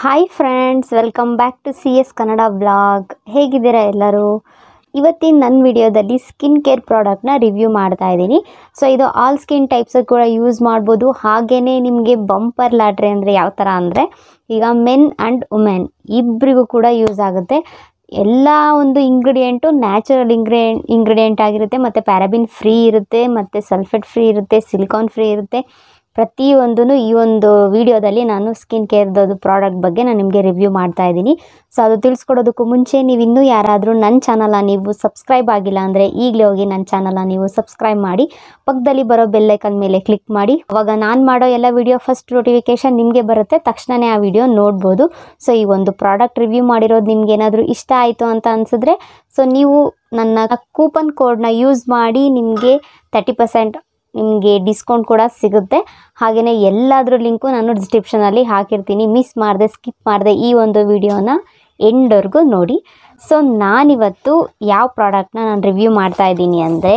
hi friends welcome back to C S Kannada blog ಹೇಗಿದ್ದೀರಾ ಎಲ್ಲರೂ ಇವತ್ತಿನ ನನ್ನ ವಿಡಿಯೋದಲ್ಲಿ ಸ್ಕಿನ್ ಕೇರ್ ಪ್ರಾಡಕ್ಟ್ನ ರಿವ್ಯೂ ಮಾಡ್ತಾ ಇದ್ದೀನಿ ಸೊ ಇದು ಆಲ್ ಸ್ಕಿನ್ ಟೈಪ್ಸ್ ಕೂಡ ಯೂಸ್ ಮಾಡ್ಬೋದು ಹಾಗೆಯೇ ನಿಮಗೆ ಬಂಪರ್ ಲ್ಯಾಟ್ರಿ ಅಂದರೆ ಯಾವ ಥರ ಅಂದರೆ ಈಗ ಮೆನ್ ಆ್ಯಂಡ್ ವುಮೆನ್ ಇಬ್ಬರಿಗೂ ಕೂಡ ಯೂಸ್ ಆಗುತ್ತೆ ಎಲ್ಲ ಒಂದು ಇಂಗ್ರೀಡಿಯೆಂಟು ನ್ಯಾಚುರಲ್ ಇಂಗ್ರೀಡಿಯೆಂಟ್ ಇಂಗ್ರೀಡಿಯೆಂಟ್ ಆಗಿರುತ್ತೆ ಮತ್ತು ಪ್ಯಾರಾಬಿನ್ ಫ್ರೀ ಇರುತ್ತೆ ಮತ್ತು ಸಲ್ಫೇಟ್ ಫ್ರೀ ಇರುತ್ತೆ ಸಿಲಿಕಾನ್ ಫ್ರೀ ಇರುತ್ತೆ ಪ್ರತಿಯೊಂದೂ ಈ ಒಂದು ವಿಡಿಯೋದಲ್ಲಿ ನಾನು ಸ್ಕಿನ್ ಕೇರ್ದು ಪ್ರಾಡಕ್ಟ್ ಬಗ್ಗೆ ನಾನು ನಿಮಗೆ ರಿವ್ಯೂ ಮಾಡ್ತಾ ಇದ್ದೀನಿ ಸೊ ಅದು ತಿಳಿಸ್ಕೊಡೋದಕ್ಕೂ ಮುಂಚೆ ನೀವು ಇನ್ನೂ ಯಾರಾದರೂ ನನ್ನ ಚಾನಲ್ನ ನೀವು ಸಬ್ಸ್ಕ್ರೈಬ್ ಆಗಿಲ್ಲ ಅಂದರೆ ಈಗಲೇ ಹೋಗಿ ನನ್ನ ಚಾನಲ್ನ ನೀವು ಸಬ್ಸ್ಕ್ರೈಬ್ ಮಾಡಿ ಪಕ್ಕದಲ್ಲಿ ಬರೋ ಬೆಲ್ಲೈಕನ್ ಮೇಲೆ ಕ್ಲಿಕ್ ಮಾಡಿ ಅವಾಗ ನಾನು ಮಾಡೋ ಎಲ್ಲ ವಿಡಿಯೋ ಫಸ್ಟ್ ನೋಟಿಫಿಕೇಶನ್ ನಿಮಗೆ ಬರುತ್ತೆ ತಕ್ಷಣವೇ ಆ ವಿಡಿಯೋ ನೋಡ್ಬೋದು ಸೊ ಈ ಒಂದು ಪ್ರಾಡಕ್ಟ್ ರಿವ್ಯೂ ಮಾಡಿರೋದು ನಿಮ್ಗೆ ಏನಾದರೂ ಇಷ್ಟ ಆಯಿತು ಅಂತ ಅನಿಸಿದ್ರೆ ಸೊ ನೀವು ನನ್ನ ಕೂಪನ್ ಕೋಡ್ನ ಯೂಸ್ ಮಾಡಿ ನಿಮಗೆ ತರ್ಟಿ ಪರ್ಸೆಂಟ್ ನಿಮಗೆ ಡಿಸ್ಕೌಂಟ್ ಕೂಡ ಸಿಗುತ್ತೆ ಹಾಗೆಯೇ ಎಲ್ಲಾದ್ರ ಲಿಂಕು ನಾನು ಡಿಸ್ಕ್ರಿಪ್ಷನಲ್ಲಿ ಹಾಕಿರ್ತೀನಿ ಮಿಸ್ ಮಾಡಿದೆ ಸ್ಕಿಪ್ ಮಾಡಿದೆ ಈ ಒಂದು ವಿಡಿಯೋನ ಎಂಡ್ವರೆಗೂ ನೋಡಿ ಸೊ ನಾನಿವತ್ತು ಯಾವ ಪ್ರಾಡಕ್ಟ್ನ ನಾನು ರಿವ್ಯೂ ಮಾಡ್ತಾ ಇದ್ದೀನಿ ಅಂದರೆ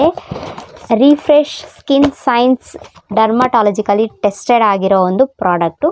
refresh skin science dermatologically tested ಆಗಿರೋ ಒಂದು ಪ್ರಾಡಕ್ಟು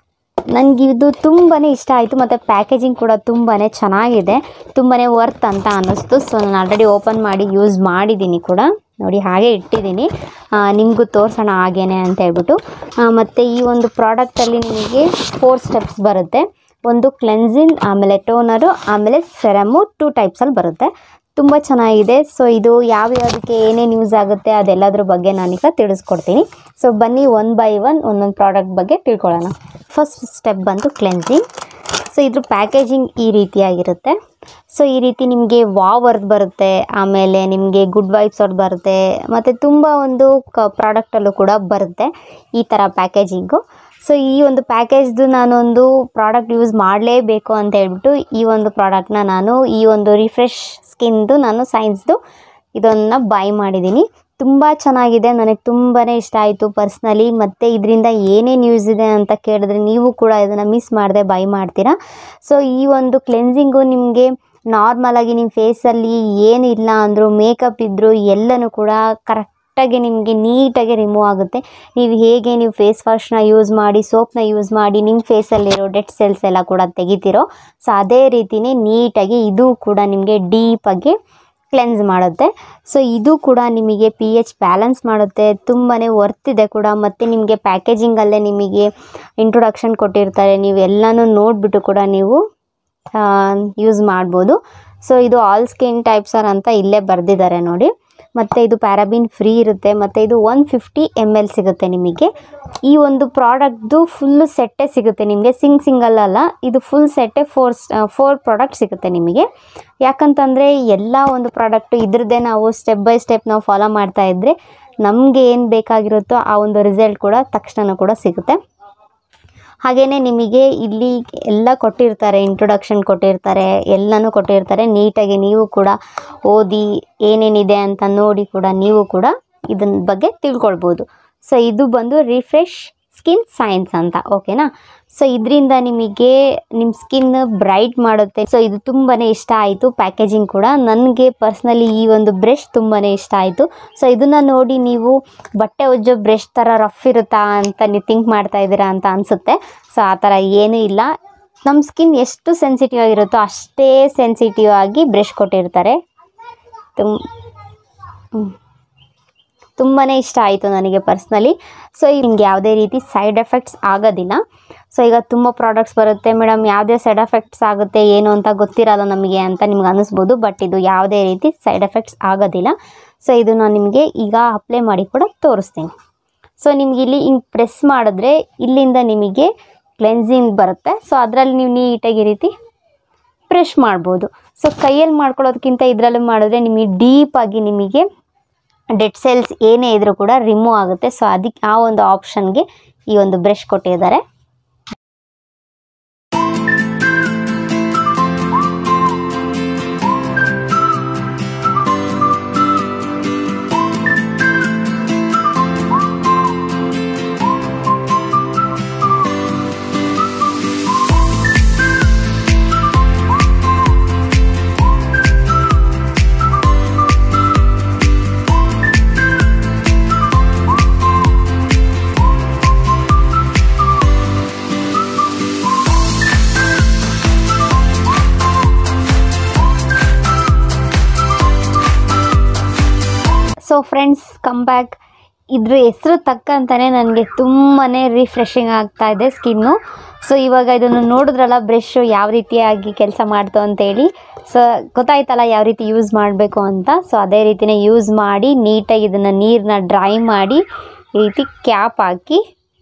ನನಗೆ ಇದು ತುಂಬಾ ಇಷ್ಟ ಆಯಿತು ಮತ್ತು ಪ್ಯಾಕೇಜಿಂಗ್ ಕೂಡ ತುಂಬಾ ಚೆನ್ನಾಗಿದೆ ತುಂಬಾ ವರ್ತ್ ಅಂತ ಅನ್ನಿಸ್ತು ಸೊ ನಾನು ಆಲ್ರೆಡಿ ಓಪನ್ ಮಾಡಿ ಯೂಸ್ ಮಾಡಿದ್ದೀನಿ ಕೂಡ ನೋಡಿ ಹಾಗೆ ಇಟ್ಟಿದ್ದೀನಿ ನಿಮಗೂ ತೋರಿಸೋಣ ಹಾಗೇನೆ ಅಂತ ಹೇಳ್ಬಿಟ್ಟು ಮತ್ತು ಈ ಒಂದು ಪ್ರಾಡಕ್ಟಲ್ಲಿ ನಿಮಗೆ ಫೋರ್ ಸ್ಟೆಪ್ಸ್ ಬರುತ್ತೆ ಒಂದು ಕ್ಲೆನ್ಸಿನ್ ಆಮೇಲೆ ಟೋನರು ಆಮೇಲೆ ಸೆರಮು ಟೂ ಟೈಪ್ಸಲ್ಲಿ ಬರುತ್ತೆ ತುಂಬ ಚೆನ್ನಾಗಿದೆ ಸೊ ಇದು ಯಾವ್ಯಾವುದಕ್ಕೆ ಏನೇನು ಯೂಸ್ ಆಗುತ್ತೆ ಅದೆಲ್ಲದ್ರ ಬಗ್ಗೆ ನಾನೀಗ ತಿಳಿಸ್ಕೊಡ್ತೀನಿ ಸೊ ಬನ್ನಿ ಒನ್ ಬೈ ಒನ್ ಒಂದೊಂದು ಪ್ರಾಡಕ್ಟ್ ಬಗ್ಗೆ ತಿಳ್ಕೊಳ್ಳೋಣ ಫಸ್ಟ್ ಸ್ಟೆಪ್ ಬಂದು ಕ್ಲೆನ್ಸಿಂಗ್ ಸೊ ಇದ್ರ ಪ್ಯಾಕೇಜಿಂಗ್ ಈ ರೀತಿಯಾಗಿರುತ್ತೆ ಸೊ ಈ ರೀತಿ ನಿಮಗೆ ವಾವ್ ಅವ್ರದ್ದು ಬರುತ್ತೆ ಆಮೇಲೆ ನಿಮಗೆ ಗುಡ್ ವೈಬ್ಸ್ ಅವ್ರದ್ದು ಬರುತ್ತೆ ಮತ್ತು ತುಂಬ ಒಂದು ಕ ಪ್ರಾಡಕ್ಟಲ್ಲೂ ಕೂಡ ಬರುತ್ತೆ ಈ ಥರ ಪ್ಯಾಕೇಜಿಂಗು ಸೊ ಈ ಒಂದು ಪ್ಯಾಕೇಜ್ದು ನಾನೊಂದು ಪ್ರಾಡಕ್ಟ್ ಯೂಸ್ ಮಾಡಲೇಬೇಕು ಅಂತ ಹೇಳ್ಬಿಟ್ಟು ಈ ಒಂದು ಪ್ರಾಡಕ್ಟ್ನ ನಾನು ಈ ಒಂದು ರಿಫ್ರೆಶ್ ಸ್ಕಿನ್ದು ನಾನು ಸೈನ್ಸ್ದು ಇದನ್ನು ಬೈ ಮಾಡಿದ್ದೀನಿ ತುಂಬ ಚೆನ್ನಾಗಿದೆ ನನಗೆ ತುಂಬಾ ಇಷ್ಟ ಆಯಿತು ಪರ್ಸ್ನಲಿ ಮತ್ತು ಇದರಿಂದ ಏನೇನು ಯೂಸ್ ಇದೆ ಅಂತ ಕೇಳಿದ್ರೆ ನೀವು ಕೂಡ ಇದನ್ನು ಮಿಸ್ ಮಾಡದೆ ಬೈ ಮಾಡ್ತೀರಾ ಸೊ ಈ ಒಂದು ಕ್ಲೆನ್ಸಿಂಗು ನಿಮಗೆ ನಾರ್ಮಲಾಗಿ ನಿಮ್ಮ ಫೇಸಲ್ಲಿ ಏನು ಇಲ್ಲ ಅಂದರೂ ಮೇಕಪ್ ಇದ್ದರೂ ಎಲ್ಲನೂ ಕೂಡ ಕರೆಕ್ಟಾಗಿ ನಿಮಗೆ ನೀಟಾಗಿ ರಿಮೂವ್ ಆಗುತ್ತೆ ನೀವು ಹೇಗೆ ನೀವು ಫೇಸ್ ವಾಶ್ನ ಯೂಸ್ ಮಾಡಿ ಸೋಪ್ನ ಯೂಸ್ ಮಾಡಿ ನಿಮ್ಮ ಫೇಸಲ್ಲಿರೋ ಡೆಡ್ ಸೆಲ್ಸ್ ಎಲ್ಲ ಕೂಡ ತೆಗಿತೀರೋ ಸೊ ಅದೇ ರೀತಿಯೇ ನೀಟಾಗಿ ಇದು ಕೂಡ ನಿಮಗೆ ಡೀಪಾಗಿ ಕ್ಲೆನ್ಸ್ ಮಾಡುತ್ತೆ ಸೊ ಇದು ಕೂಡ ನಿಮಗೆ ಪಿ ಎಚ್ ಬ್ಯಾಲೆನ್ಸ್ ಮಾಡುತ್ತೆ ತುಂಬಾ ವರ್ತ್ ಇದೆ ಕೂಡ ಮತ್ತು ನಿಮಗೆ ಪ್ಯಾಕೇಜಿಂಗಲ್ಲೇ ನಿಮಗೆ ಇಂಟ್ರೊಡಕ್ಷನ್ ಕೊಟ್ಟಿರ್ತಾರೆ ನೀವು ಎಲ್ಲನೂ ನೋಡಿಬಿಟ್ಟು ಕೂಡ ನೀವು ಯೂಸ್ ಮಾಡ್ಬೋದು ಸೊ ಇದು ಆಲ್ ಸ್ಕಿನ್ ಟೈಪ್ಸರ್ ಅಂತ ಇಲ್ಲೇ ಬರೆದಿದ್ದಾರೆ ನೋಡಿ ಮತ್ತು ಇದು ಪ್ಯಾರಾಬಿನ್ ಫ್ರೀ ಇರುತ್ತೆ ಮತ್ತು ಇದು ಒನ್ ಫಿಫ್ಟಿ ಎಮ್ ಎಲ್ ಸಿಗುತ್ತೆ ನಿಮಗೆ ಈ ಒಂದು ಪ್ರಾಡಕ್ಟ್ದು ಫುಲ್ಲು ಸೆಟ್ಟೇ ಸಿಗುತ್ತೆ ನಿಮಗೆ ಸಿಂಗ್ ಸಿಂಗಲ್ ಅಲ್ಲ ಇದು ಫುಲ್ ಸೆಟ್ಟೇ ಫೋರ್ ಫೋರ್ ಪ್ರಾಡಕ್ಟ್ ಸಿಗುತ್ತೆ ನಿಮಗೆ ಯಾಕಂತಂದರೆ ಎಲ್ಲ ಒಂದು ಪ್ರಾಡಕ್ಟು ಇದ್ರದ್ದೇ ನಾವು ಸ್ಟೆಪ್ ಬೈ ಸ್ಟೆಪ್ ನಾವು ಫಾಲೋ ಮಾಡ್ತಾ ಇದ್ದರೆ ನಮಗೆ ಏನು ಬೇಕಾಗಿರುತ್ತೋ ಆ ಒಂದು ರಿಸಲ್ಟ್ ಕೂಡ ತಕ್ಷಣ ಕೂಡ ಸಿಗುತ್ತೆ ಹಾಗೆಯೇ ನಿಮಗೆ ಇಲ್ಲಿ ಎಲ್ಲ ಕೊಟ್ಟಿರ್ತಾರೆ ಇಂಟ್ರೊಡಕ್ಷನ್ ಕೊಟ್ಟಿರ್ತಾರೆ ಎಲ್ಲನೂ ಕೊಟ್ಟಿರ್ತಾರೆ ನೀಟಾಗಿ ನೀವು ಕೂಡ ಓದಿ ಏನೇನಿದೆ ಅಂತ ನೋಡಿ ಕೂಡ ನೀವು ಕೂಡ ಇದನ್ನ ಬಗ್ಗೆ ತಿಳ್ಕೊಳ್ಬೋದು ಸೊ ಇದು ಬಂದು ರಿಫ್ರೆಶ್ ಸ್ಕಿನ್ ಸೈನ್ಸ್ ಅಂತ ಓಕೆನಾ ಸೊ ಇದರಿಂದ ನಿಮಗೆ ನಿಮ್ಮ ಸ್ಕಿನ್ ಬ್ರೈಟ್ ಮಾಡುತ್ತೆ ಸೊ ಇದು ತುಂಬಾ ಇಷ್ಟ ಆಯಿತು ಪ್ಯಾಕೇಜಿಂಗ್ ಕೂಡ ನನಗೆ ಪರ್ಸ್ನಲಿ ಈ ಒಂದು ಬ್ರಷ್ ತುಂಬಾ ಇಷ್ಟ ಆಯಿತು ಸೊ ಇದನ್ನು ನೋಡಿ ನೀವು ಬಟ್ಟೆ ಉಜ್ಜೋ ಬ್ರಷ್ ಥರ ರಫ್ ಇರುತ್ತಾ ಅಂತ ನೀವು ಥಿಂಕ್ ಮಾಡ್ತಾ ಇದ್ದೀರಾ ಅಂತ ಅನಿಸುತ್ತೆ ಸೊ ಆ ಥರ ಏನೂ ಇಲ್ಲ ನಮ್ಮ ಸ್ಕಿನ್ ಎಷ್ಟು ಸೆನ್ಸಿಟಿವ್ ಆಗಿರುತ್ತೋ ಅಷ್ಟೇ ಸೆನ್ಸಿಟಿವ್ ಆಗಿ ಬ್ರಷ್ ಕೊಟ್ಟಿರ್ತಾರೆ ತುಂಬ ತುಂಬಾ ಇಷ್ಟ ಆಯಿತು ನನಗೆ ಪರ್ಸ್ನಲಿ ಸೊ ನಿಮ್ಗೆ ಯಾವುದೇ ರೀತಿ ಸೈಡ್ ಎಫೆಕ್ಟ್ಸ್ ಆಗೋದಿಲ್ಲ ಸೊ ಈಗ ತುಂಬ ಪ್ರಾಡಕ್ಟ್ಸ್ ಬರುತ್ತೆ ಮೇಡಮ್ ಯಾವುದೇ ಸೈಡ್ ಎಫೆಕ್ಟ್ಸ್ ಆಗುತ್ತೆ ಏನು ಅಂತ ಗೊತ್ತಿರಲ್ಲ ನಮಗೆ ಅಂತ ನಿಮ್ಗೆ ಅನ್ನಿಸ್ಬೋದು ಬಟ್ ಇದು ಯಾವುದೇ ರೀತಿ ಸೈಡ್ ಎಫೆಕ್ಟ್ಸ್ ಆಗೋದಿಲ್ಲ ಸೊ ಇದು ನಾನು ನಿಮಗೆ ಈಗ ಅಪ್ಲೈ ಮಾಡಿ ಕೂಡ ತೋರಿಸ್ತೀನಿ ಸೊ ನಿಮ್ಗೆ ಇಲ್ಲಿ ಹಿಂಗೆ ಪ್ರೆಸ್ ಮಾಡಿದ್ರೆ ಇಲ್ಲಿಂದ ನಿಮಗೆ ಕ್ಲೆನ್ಸಿಂಗ್ ಬರುತ್ತೆ ಸೊ ಅದರಲ್ಲಿ ನೀವು ನೀಟಾಗಿ ಈ ರೀತಿ ಬ್ರಷ್ ಮಾಡ್ಬೋದು ಸೊ ಕೈಯಲ್ಲಿ ಮಾಡ್ಕೊಳ್ಳೋದಕ್ಕಿಂತ ಇದರಲ್ಲಿ ಮಾಡಿದ್ರೆ ನಿಮಗೆ ಡೀಪಾಗಿ ನಿಮಗೆ ಡೆಡ್ ಸೆಲ್ಸ್ ಏನೇ ಇದ್ರೂ ಕೂಡ ರಿಮೂವ್ ಆಗುತ್ತೆ ಸೊ ಅದಕ್ಕೆ ಆ ಒಂದು ಆಪ್ಷನ್ಗೆ ಈ ಒಂದು ಬ್ರಷ್ ಕೊಟ್ಟಿದ್ದಾರೆ ಸೊ ಫ್ರೆಂಡ್ಸ್ ಕಮ್ ಬ್ಯಾಕ್ ಇದ್ರ ಹೆಸರು ತಕ್ಕಂತಾನೆ ನನಗೆ ತುಂಬಾ ರಿಫ್ರೆಶಿಂಗ್ ಆಗ್ತಾ ಇದೆ ಸ್ಕಿನ್ನು ಸೊ ಇವಾಗ ಇದನ್ನು ನೋಡಿದ್ರಲ್ಲ ಬ್ರಷ್ ಯಾವ ರೀತಿಯಾಗಿ ಕೆಲಸ ಮಾಡ್ತು ಅಂತೇಳಿ ಸೊ ಗೊತ್ತಾಯ್ತಲ್ಲ ಯಾವ ರೀತಿ ಯೂಸ್ ಮಾಡಬೇಕು ಅಂತ ಸೊ ಅದೇ ರೀತಿನೇ ಯೂಸ್ ಮಾಡಿ ನೀಟಾಗಿ ಇದನ್ನು ನೀರನ್ನ ಡ್ರೈ ಮಾಡಿ ಈ ರೀತಿ ಕ್ಯಾಪ್ ಹಾಕಿ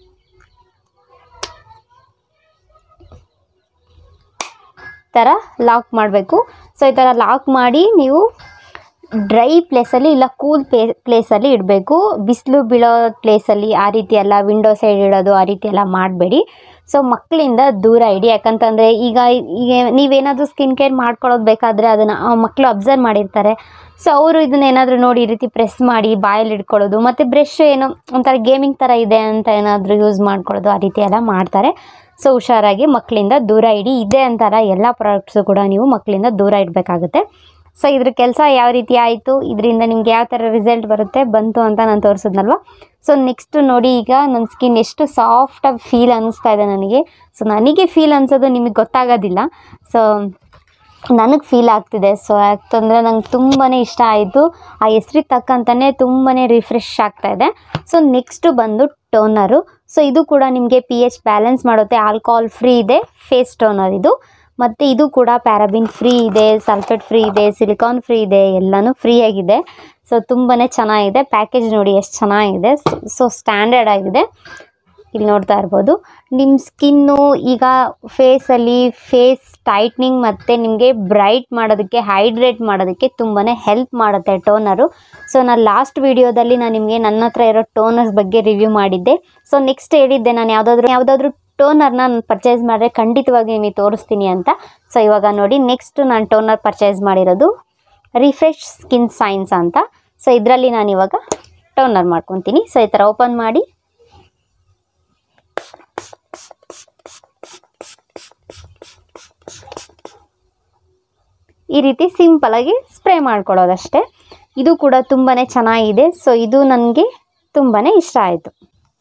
ಥರ ಲಾಕ್ ಮಾಡಬೇಕು ಸೊ ಈ ಥರ ಲಾಕ್ ಮಾಡಿ ನೀವು ಡ್ರೈ ಪ್ಲೇಸಲ್ಲಿ ಇಲ್ಲ ಕೂಲ್ ಪ್ಲೇ ಪ್ಲೇಸಲ್ಲಿ ಇಡಬೇಕು ಬಿಸಿಲು ಬೀಳೋ ಪ್ಲೇಸಲ್ಲಿ ಆ ರೀತಿ ಎಲ್ಲ ವಿಂಡೋ ಸೈಡ್ ಇಡೋದು ಆ ರೀತಿ ಎಲ್ಲ ಮಾಡಬೇಡಿ ಸೊ ಮಕ್ಕಳಿಂದ ದೂರ ಇಡಿ ಯಾಕಂತಂದರೆ ಈಗ ಈಗ ನೀವೇನಾದರೂ ಸ್ಕಿನ್ ಕೇರ್ ಮಾಡ್ಕೊಳ್ಳೋದು ಬೇಕಾದರೆ ಅದನ್ನು ಮಕ್ಕಳು ಅಬ್ಸರ್ವ್ ಮಾಡಿರ್ತಾರೆ ಸೊ ಅವರು ಇದನ್ನ ಏನಾದರೂ ನೋಡಿ ಈ ರೀತಿ ಪ್ರೆಸ್ ಮಾಡಿ ಬಾಯಲ್ಲಿ ಇಟ್ಕೊಳ್ಳೋದು ಮತ್ತು ಬ್ರಷ್ ಏನೋ ಒಂಥರ ಗೇಮಿಂಗ್ ಥರ ಇದೆ ಅಂತ ಏನಾದರೂ ಯೂಸ್ ಮಾಡ್ಕೊಳ್ಳೋದು ಆ ರೀತಿ ಎಲ್ಲ ಮಾಡ್ತಾರೆ ಸೊ ಹುಷಾರಾಗಿ ಮಕ್ಕಳಿಂದ ದೂರ ಇಡಿ ಇದೆ ಅಂತಾರ ಎಲ್ಲ ಪ್ರಾಡಕ್ಟ್ಸು ಕೂಡ ನೀವು ಮಕ್ಕಳಿಂದ ದೂರ ಇಡಬೇಕಾಗುತ್ತೆ ಸೊ ಇದ್ರ ಕೆಲಸ ಯಾವ ರೀತಿ ಆಯಿತು ಇದರಿಂದ ನಿಮ್ಗೆ ಯಾವ ಥರ ರಿಸಲ್ಟ್ ಬರುತ್ತೆ ಬಂತು ಅಂತ ನಾನು ತೋರಿಸಿದ್ನಲ್ವ ಸೊ ನೆಕ್ಸ್ಟ್ ನೋಡಿ ಈಗ ನನ್ನ ಸ್ಕಿನ್ ಎಷ್ಟು ಸಾಫ್ಟಾಗಿ ಫೀಲ್ ಅನ್ನಿಸ್ತಾ ಇದೆ ನನಗೆ ಸೊ ನನಗೆ ಫೀಲ್ ಅನ್ಸೋದು ನಿಮಗೆ ಗೊತ್ತಾಗೋದಿಲ್ಲ ಸೊ ನನಗೆ ಫೀಲ್ ಆಗ್ತಿದೆ ಸೊ ಯಾಕಂದರೆ ನಂಗೆ ತುಂಬಾ ಇಷ್ಟ ಆಯಿತು ಆ ಹೆಸ್ರಿಗೆ ತಕ್ಕಂತಾನೆ ತುಂಬಾ ರಿಫ್ರೆಶ್ ಆಗ್ತಾ ಇದೆ ಸೊ ನೆಕ್ಸ್ಟು ಬಂದು ಟೋನರು ಸೊ ಇದು ಕೂಡ ನಿಮಗೆ ಪಿ ಎಚ್ ಬ್ಯಾಲೆನ್ಸ್ ಮಾಡುತ್ತೆ ಆಲ್ಕೋಹಾಲ್ ಫ್ರೀ ಇದೆ ಫೇಸ್ ಟೋನರ್ ಇದು ಮತ್ತು ಇದು ಕೂಡ ಪ್ಯಾರಾಬಿನ್ ಫ್ರೀ ಇದೆ ಸಲ್ಫೇಟ್ ಫ್ರೀ ಇದೆ ಸಿಲಿಕಾನ್ ಫ್ರೀ ಇದೆ ಎಲ್ಲನೂ ಫ್ರೀ ಆಗಿದೆ ಸೊ ತುಂಬಾ ಚೆನ್ನಾಗಿದೆ ಪ್ಯಾಕೇಜ್ ನೋಡಿ ಎಷ್ಟು ಚೆನ್ನಾಗಿದೆ ಸೊ ಸ್ಟ್ಯಾಂಡರ್ಡ್ ಆಗಿದೆ ಇಲ್ಲಿ ನೋಡ್ತಾ ಇರ್ಬೋದು ನಿಮ್ಮ ಸ್ಕಿನ್ನು ಈಗ ಫೇಸಲ್ಲಿ ಫೇಸ್ ಟೈಟ್ನಿಂಗ್ ಮತ್ತು ನಿಮಗೆ ಬ್ರೈಟ್ ಮಾಡೋದಕ್ಕೆ ಹೈಡ್ರೇಟ್ ಮಾಡೋದಕ್ಕೆ ತುಂಬಾ ಹೆಲ್ಪ್ ಮಾಡುತ್ತೆ ಟೋನರು ಸೊ ನಾನು ಲಾಸ್ಟ್ ವೀಡಿಯೋದಲ್ಲಿ ನಾನು ನಿಮಗೆ ನನ್ನ ಹತ್ರ ಇರೋ ಟೋನರ್ಸ್ ಬಗ್ಗೆ ರಿವ್ಯೂ ಮಾಡಿದ್ದೆ ಸೊ ನೆಕ್ಸ್ಟ್ ಹೇಳಿದ್ದೆ ನಾನು ಯಾವುದಾದ್ರೂ ಯಾವುದಾದ್ರೂ ಟೋನರ್ನ ನಾನು ಪರ್ಚೇಸ್ ಮಾಡಿದ್ರೆ ಖಂಡಿತವಾಗಿ ನಿಮಗೆ ತೋರಿಸ್ತೀನಿ ಅಂತ ಸೊ ಇವಾಗ ನೋಡಿ ನೆಕ್ಸ್ಟ್ ನಾನು ಟೋನರ್ ಪರ್ಚೇಸ್ ಮಾಡಿರೋದು ರಿಫ್ರೆಶ್ ಸ್ಕಿನ್ ಸೈನ್ಸ್ ಅಂತ ಸೊ ಇದರಲ್ಲಿ ನಾನು ಇವಾಗ ಟೋನರ್ ಮಾಡ್ಕೊತೀನಿ ಸೊ ಈ ಥರ ಓಪನ್ ಮಾಡಿ ಈ ರೀತಿ ಸಿಂಪಲಾಗಿ ಸ್ಪ್ರೇ ಮಾಡ್ಕೊಳ್ಳೋದಷ್ಟೇ ಇದು ಕೂಡ ತುಂಬಾ ಚೆನ್ನಾಗಿದೆ ಸೊ ಇದು ನನಗೆ ತುಂಬಾ ಇಷ್ಟ ಆಯಿತು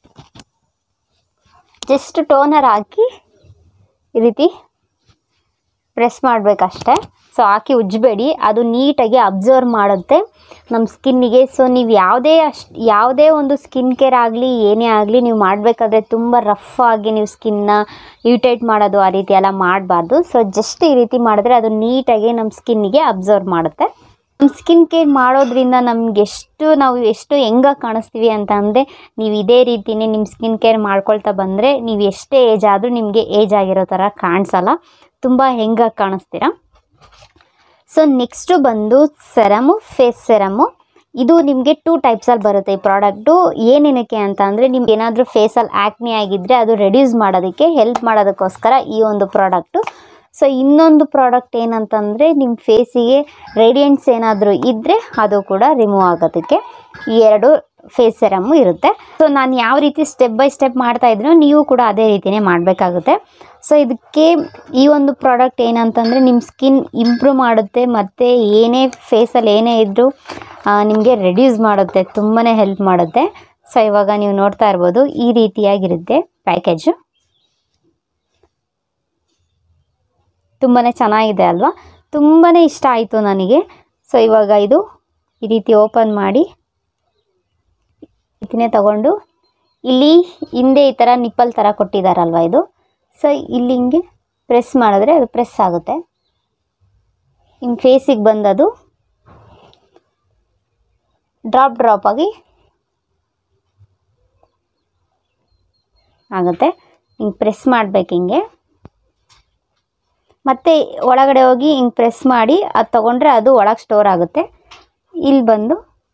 ಜಸ್ಟ್ ಟೋನರ್ ಹಾಕಿ ಈ ರೀತಿ ಪ್ರೆಸ್ ಮಾಡಬೇಕಷ್ಟೆ ಸೊ ಹಾಕಿ ಉಜ್ಜಬೇಡಿ ಅದು ನೀಟಾಗಿ ಅಬ್ಸರ್ವ್ ಮಾಡುತ್ತೆ ನಮ್ಮ ಸ್ಕಿನ್ನಿಗೆ ಸೊ ನೀವು ಯಾವುದೇ ಅಷ್ಟು ಯಾವುದೇ ಒಂದು ಸ್ಕಿನ್ ಕೇರ್ ಆಗಲಿ ಏನೇ ಆಗಲಿ ನೀವು ಮಾಡಬೇಕಾದ್ರೆ ತುಂಬ ರಫ್ ಆಗಿ ನೀವು ಸ್ಕಿನ್ನ ಇರಿಟೇಟ್ ಮಾಡೋದು ಆ ರೀತಿ ಎಲ್ಲ ಮಾಡಬಾರ್ದು ಸೊ ಜಸ್ಟ್ ಈ ರೀತಿ ಮಾಡಿದ್ರೆ ಅದು ನೀಟಾಗಿ ನಮ್ಮ ಸ್ಕಿನ್ನಿಗೆ ಅಬ್ಸರ್ವ್ ಮಾಡುತ್ತೆ ನಮ್ಮ ಸ್ಕಿನ್ ಕೇರ್ ಮಾಡೋದ್ರಿಂದ ನಮ್ಗೆ ಎಷ್ಟು ನಾವು ಎಷ್ಟು ಹೆಂಗಾಗಿ ಕಾಣಿಸ್ತೀವಿ ಅಂತ ಅಂದರೆ ನೀವು ಇದೇ ರೀತಿನೇ ನಿಮ್ಮ ಸ್ಕಿನ್ ಕೇರ್ ಮಾಡ್ಕೊಳ್ತಾ ಬಂದರೆ ನೀವು ಎಷ್ಟೇ ಏಜ್ ಆದರೂ ನಿಮಗೆ ಏಜ್ ಆಗಿರೋ ಥರ ಕಾಣಿಸಲ್ಲ ತುಂಬ ಹೆಂಗಾಗಿ ಕಾಣಿಸ್ತೀರಾ ಸೊ ನೆಕ್ಸ್ಟು ಬಂದು ಸೆರಮು ಫೇಸ್ ಸೆರಮು ಇದು ನಿಮಗೆ ಟೂ ಟೈಪ್ಸಲ್ಲಿ ಬರುತ್ತೆ ಈ ಪ್ರಾಡಕ್ಟು ಏನೇನಕ್ಕೆ ಅಂತ ಅಂದರೆ ನಿಮ್ಗೆ ಏನಾದರೂ ಫೇಸಲ್ಲಿ ಆ್ಯಕ್ನಿ ಆಗಿದ್ದರೆ ಅದು ರೆಡ್ಯೂಸ್ ಮಾಡೋದಕ್ಕೆ ಹೆಲ್ಪ್ ಮಾಡೋದಕ್ಕೋಸ್ಕರ ಈ ಒಂದು ಪ್ರಾಡಕ್ಟು ಸೊ ಇನ್ನೊಂದು ಪ್ರಾಡಕ್ಟ್ ಏನಂತಂದರೆ ನಿಮ್ಮ ಫೇಸಿಗೆ ರೇಡಿಯಂಟ್ಸ್ ಏನಾದರೂ ಇದ್ದರೆ ಅದು ಕೂಡ ರಿಮೂವ್ ಆಗೋದಕ್ಕೆ ಈ ಎರಡು ಫೇಸ್ ಸೆರಮ್ಮು ಇರುತ್ತೆ ಸೊ ನಾನು ಯಾವ ರೀತಿ ಸ್ಟೆಪ್ ಬೈ ಸ್ಟೆಪ್ ಮಾಡ್ತಾ ಇದ್ದೀನೋ ನೀವು ಕೂಡ ಅದೇ ರೀತಿಯೇ ಮಾಡಬೇಕಾಗುತ್ತೆ ಸೊ ಇದಕ್ಕೆ ಈ ಒಂದು ಪ್ರಾಡಕ್ಟ್ ಏನಂತಂದರೆ ನಿಮ್ಮ ಸ್ಕಿನ್ ಇಂಪ್ರೂವ್ ಮಾಡುತ್ತೆ ಮತ್ತು ಏನೇ ಫೇಸಲ್ಲಿ ಏನೇ ಇದ್ದರೂ ನಿಮಗೆ ರೆಡ್ಯೂಸ್ ಮಾಡುತ್ತೆ ತುಂಬಾ ಹೆಲ್ಪ್ ಮಾಡುತ್ತೆ ಸೊ ಇವಾಗ ನೀವು ನೋಡ್ತಾ ಇರ್ಬೋದು ಈ ರೀತಿಯಾಗಿರುತ್ತೆ ಪ್ಯಾಕೇಜು ತುಂಬಾ ಚೆನ್ನಾಗಿದೆ ಅಲ್ವಾ ತುಂಬಾ ಇಷ್ಟ ಆಯಿತು ನನಗೆ ಸೊ ಇವಾಗ ಇದು ಈ ರೀತಿ ಓಪನ್ ಮಾಡಿ ಇದನ್ನೇ ತಗೊಂಡು ಇಲ್ಲಿ ಹಿಂದೆ ಈ ಥರ ನಿಪ್ಪಲ್ ಥರ ಕೊಟ್ಟಿದ್ದಾರಲ್ವ ಇದು ಸೊ ಇಲ್ಲಿ ಹಿಂಗೆ ಪ್ರೆಸ್ ಮಾಡಿದ್ರೆ ಅದು ಪ್ರೆಸ್ ಆಗುತ್ತೆ ಹಿಂಗೆ ಫೇಸಿಗೆ ಬಂದದು ಡ್ರಾಪ್ ಡ್ರಾಪ್ ಆಗಿ ಆಗುತ್ತೆ ಹಿಂಗೆ ಪ್ರೆಸ್ ಮಾಡ್ಬೇಕು ಹಿಂಗೆ ಮತ್ತು ಒಳಗಡೆ ಹೋಗಿ ಹಿಂಗೆ ಪ್ರೆಸ್ ಮಾಡಿ ಅದು ತೊಗೊಂಡ್ರೆ ಅದು ಒಳಗೆ ಸ್ಟೋರ್ ಆಗುತ್ತೆ ಇಲ್ಲಿ ಬಂದು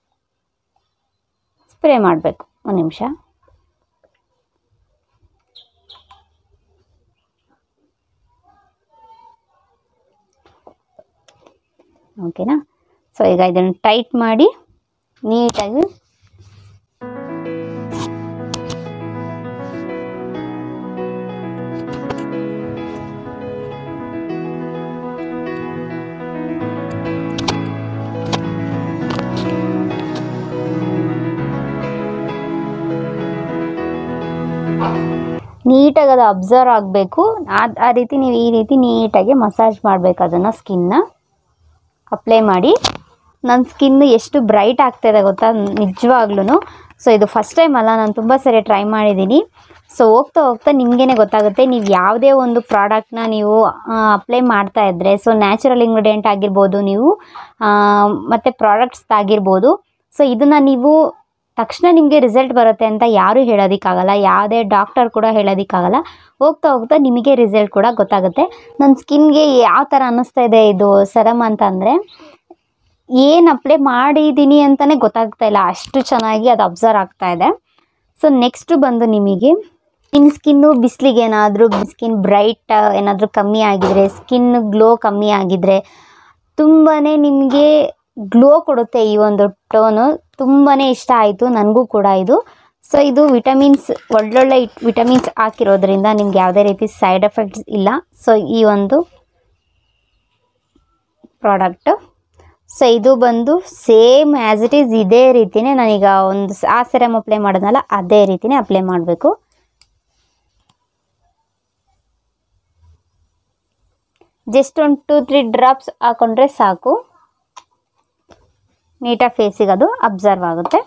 ಸ್ಪ್ರೇ ಮಾಡಬೇಕು ಒಂದು ನಿಮಿಷ ಓಕೆನಾ ಸೊ ಈಗ ಇದನ್ನು ಟೈಟ್ ಮಾಡಿ ನೀಟಾಗಿ ನೀಟಾಗಿ ಅದು ಅಬ್ಸರ್ವ್ ಆಗಬೇಕು ಆ ರೀತಿ ನೀವು ಈ ರೀತಿ ನೀಟಾಗಿ ಮಸಾಜ್ ಮಾಡಬೇಕು ಅದನ್ನು ಸ್ಕಿನ್ನ ಅಪ್ಲೈ ಮಾಡಿ ನನ್ನ ಸ್ಕಿನ್ ಎಷ್ಟು ಬ್ರೈಟ್ ಆಗ್ತಾಯಿದೆ ಗೊತ್ತಾ ನಿಜವಾಗ್ಲೂ ಸೊ ಇದು ಫಸ್ಟ್ ಟೈಮ್ ಅಲ್ಲ ನಾನು ತುಂಬ ಸರಿ ಟ್ರೈ ಮಾಡಿದ್ದೀನಿ ಸೊ ಹೋಗ್ತಾ ಹೋಗ್ತಾ ನಿಮಗೇ ಗೊತ್ತಾಗುತ್ತೆ ನೀವು ಯಾವುದೇ ಒಂದು ಪ್ರಾಡಕ್ಟ್ನ ನೀವು ಅಪ್ಲೈ ಮಾಡ್ತಾ ಇದ್ದರೆ ಸೊ ನ್ಯಾಚುರಲ್ ಇಂಗ್ರೀಡಿಯೆಂಟ್ ಆಗಿರ್ಬೋದು ನೀವು ಆ, ಮತ್ತು ಪ್ರಾಡಕ್ಟ್ಸ್ ಆಗಿರ್ಬೋದು ಸೊ ಇದನ್ನು ನೀವು ತಕ್ಷಣ ನಿಮಗೆ ರಿಸಲ್ಟ್ ಬರುತ್ತೆ ಅಂತ ಯಾರೂ ಹೇಳೋದಕ್ಕಾಗಲ್ಲ ಯಾವುದೇ ಡಾಕ್ಟರ್ ಕೂಡ ಹೇಳೋದಕ್ಕಾಗಲ್ಲ ಹೋಗ್ತಾ ಹೋಗ್ತಾ ನಿಮಗೆ ರಿಸಲ್ಟ್ ಕೂಡ ಗೊತ್ತಾಗುತ್ತೆ ನನ್ನ ಸ್ಕಿನ್ಗೆ ಯಾವ ಥರ ಅನ್ನಿಸ್ತಾ ಇದೆ ಇದು ಸರಮ್ ಅಂತ ಅಂದರೆ ಏನು ಅಪ್ಲೈ ಮಾಡಿದ್ದೀನಿ ಅಂತಲೇ ಗೊತ್ತಾಗ್ತಾ ಇಲ್ಲ ಅಷ್ಟು ಚೆನ್ನಾಗಿ ಅದು ಅಬ್ಸರ್ವ್ ಆಗ್ತಾ ಇದೆ ಸೊ ನೆಕ್ಸ್ಟ್ ಬಂದು ನಿಮಗೆ ನಿಮ್ಮ ಸ್ಕಿನ್ನು ಬಿಸಿಲಿಗೆ ಏನಾದರೂ ಸ್ಕಿನ್ ಬ್ರೈಟ್ ಏನಾದರೂ ಕಮ್ಮಿ ಆಗಿದ್ರೆ ಸ್ಕಿನ್ ಗ್ಲೋ ಕಮ್ಮಿ ಆಗಿದ್ರೆ ತುಂಬಾ ನಿಮಗೆ ಗ್ಲೋ ಕೊಡುತ್ತೆ ಈ ಒಂದು ಟೋನು ತುಂಬಾ ಇಷ್ಟ ಆಯಿತು ನನಗೂ ಕೂಡ ಇದು ಸೊ ಇದು ವಿಟಮಿನ್ಸ್ ಒಳ್ಳೊಳ್ಳೆ ವಿಟಮಿನ್ಸ್ ಹಾಕಿರೋದ್ರಿಂದ ನಿಮ್ಗೆ ಯಾವುದೇ ರೀತಿ ಸೈಡ್ ಎಫೆಕ್ಟ್ಸ್ ಇಲ್ಲ ಸೊ ಈ ಒಂದು ಪ್ರಾಡಕ್ಟ್ ಸೊ ಇದು ಬಂದು ಸೇಮ್ ಆ್ಯಸ್ ಇಟ್ ಈಸ್ ಇದೇ ರೀತಿನೇ ನಾನೀಗ ಒಂದು ಸ- ಆ ಸೆರಮ್ ಅಪ್ಲೈ ಮಾಡೋದಲ್ಲ ಅದೇ ರೀತಿನೇ ಅಪ್ಲೈ ಮಾಡಬೇಕು ಜಸ್ಟ್ ಒಂದು ಟೂ ತ್ರೀ ಡ್ರಾಪ್ಸ್ ಹಾಕೊಂಡ್ರೆ ಸಾಕು ನೀಟಾಗಿ ಫೇಸಿಗೆ ಅದು ಅಬ್ಸರ್ವ್ ಆಗುತ್ತೆ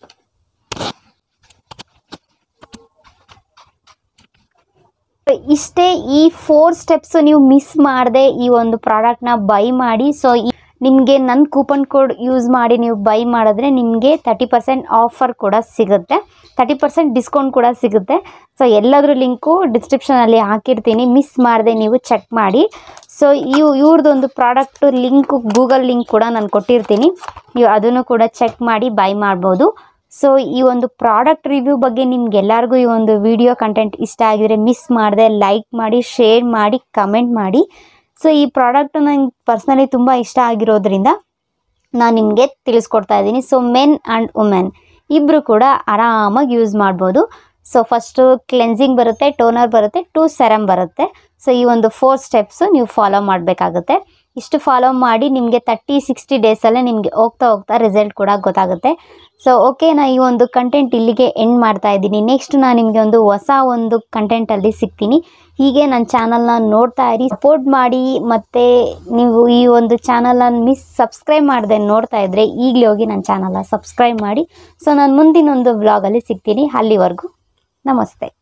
ಇಷ್ಟೇ ಈ ಫೋರ್ ಸ್ಟೆಪ್ಸ್ ನೀವು ಮಿಸ್ ಮಾಡದೆ ಈ ಒಂದು ಪ್ರಾಡಕ್ಟ್ನ ಬೈ ಮಾಡಿ ಸೊ ನಿಮಗೆ ನನ್ನ ಕೂಪನ್ ಕೋಡ್ ಯೂಸ್ ಮಾಡಿ ನೀವು ಬೈ ಮಾಡಿದ್ರೆ ನಿಮಗೆ ತರ್ಟಿ ಪರ್ಸೆಂಟ್ ಆಫರ್ ಕೂಡ ಸಿಗುತ್ತೆ ತರ್ಟಿ ಪರ್ಸೆಂಟ್ ಡಿಸ್ಕೌಂಟ್ ಕೂಡ ಸಿಗುತ್ತೆ ಸೊ ಎಲ್ಲದ್ರ ಲಿಂಕು ಡಿಸ್ಕ್ರಿಪ್ಷನಲ್ಲಿ ಹಾಕಿರ್ತೀನಿ ಮಿಸ್ ಮಾಡದೆ ನೀವು ಚೆಕ್ ಮಾಡಿ ಸೊ ಇವ್ ಇವ್ರದ್ದೊಂದು ಪ್ರಾಡಕ್ಟು ಲಿಂಕ್ ಗೂಗಲ್ ಲಿಂಕ್ ಕೂಡ ನಾನು ಕೊಟ್ಟಿರ್ತೀನಿ ನೀವು ಅದನ್ನು ಕೂಡ ಚೆಕ್ ಮಾಡಿ ಬೈ ಮಾಡ್ಬೋದು ಸೊ ಈ ಒಂದು ಪ್ರಾಡಕ್ಟ್ ರಿವ್ಯೂ ಬಗ್ಗೆ ನಿಮ್ಗೆಲ್ಲರಿಗೂ ಈ ಒಂದು ವಿಡಿಯೋ ಕಂಟೆಂಟ್ ಇಷ್ಟ ಆಗಿದ್ರೆ ಮಿಸ್ ಮಾಡದೆ ಲೈಕ್ ಮಾಡಿ ಶೇರ್ ಮಾಡಿ ಕಮೆಂಟ್ ಮಾಡಿ ಸೊ ಈ ಪ್ರಾಡಕ್ಟ್ ನಂಗೆ ಪರ್ಸ್ನಲಿ ತುಂಬ ಇಷ್ಟ ಆಗಿರೋದ್ರಿಂದ ನಾನು ನಿಮಗೆ ತಿಳಿಸ್ಕೊಡ್ತಾ ಇದ್ದೀನಿ ಸೊ ಮೆನ್ ಆ್ಯಂಡ್ ವುಮೆನ್ ಇಬ್ಬರು ಕೂಡ ಆರಾಮಾಗಿ ಯೂಸ್ ಮಾಡ್ಬೋದು ಸೊ ಫಸ್ಟು ಕ್ಲೆನ್ಸಿಂಗ್ ಬರುತ್ತೆ ಟೋನರ್ ಬರುತ್ತೆ ಟೂ ಸೆರಮ್ ಬರುತ್ತೆ ಸೊ ಈ ಒಂದು ಫೋರ್ ಸ್ಟೆಪ್ಸು ನೀವು ಫಾಲೋ ಮಾಡಬೇಕಾಗುತ್ತೆ ಇಷ್ಟು ಫಾಲೋ ಮಾಡಿ ನಿಮಗೆ ತರ್ಟಿ ಸಿಕ್ಸ್ಟಿ ಡೇಸಲ್ಲೇ ನಿಮಗೆ ಹೋಗ್ತಾ ಹೋಗ್ತಾ ರಿಸಲ್ಟ್ ಕೂಡ ಗೊತ್ತಾಗುತ್ತೆ ಸೊ ಓಕೆ ನಾ ಈ ಒಂದು ಕಂಟೆಂಟ್ ಇಲ್ಲಿಗೆ ಎಂಡ್ ಮಾಡ್ತಾ ಇದ್ದೀನಿ ನೆಕ್ಸ್ಟ್ ನಾನು ನಿಮಗೆ ಒಂದು ಹೊಸ ಒಂದು ಕಂಟೆಂಟಲ್ಲಿ ಸಿಗ್ತೀನಿ ಹೀಗೆ ನನ್ನ ಚಾನಲ್ನ ನೋಡ್ತಾ ಇರಿ ಸಪೋರ್ಟ್ ಮಾಡಿ ಮತ್ತು ನೀವು ಈ ಒಂದು ಚಾನಲ್ನ ಮಿಸ್ ಸಬ್ಸ್ಕ್ರೈಬ್ ಮಾಡದೆ ನೋಡ್ತಾ ಇದ್ದರೆ ಈಗಲೇ ಹೋಗಿ ನನ್ನ ಚಾನಲ್ನ ಸಬ್ಸ್ಕ್ರೈಬ್ ಮಾಡಿ ಸೊ ನಾನು ಮುಂದಿನ ಒಂದು ವ್ಲಾಗಲ್ಲಿ ಸಿಗ್ತೀನಿ ಅಲ್ಲಿವರೆಗೂ ನಮಸ್ತೆ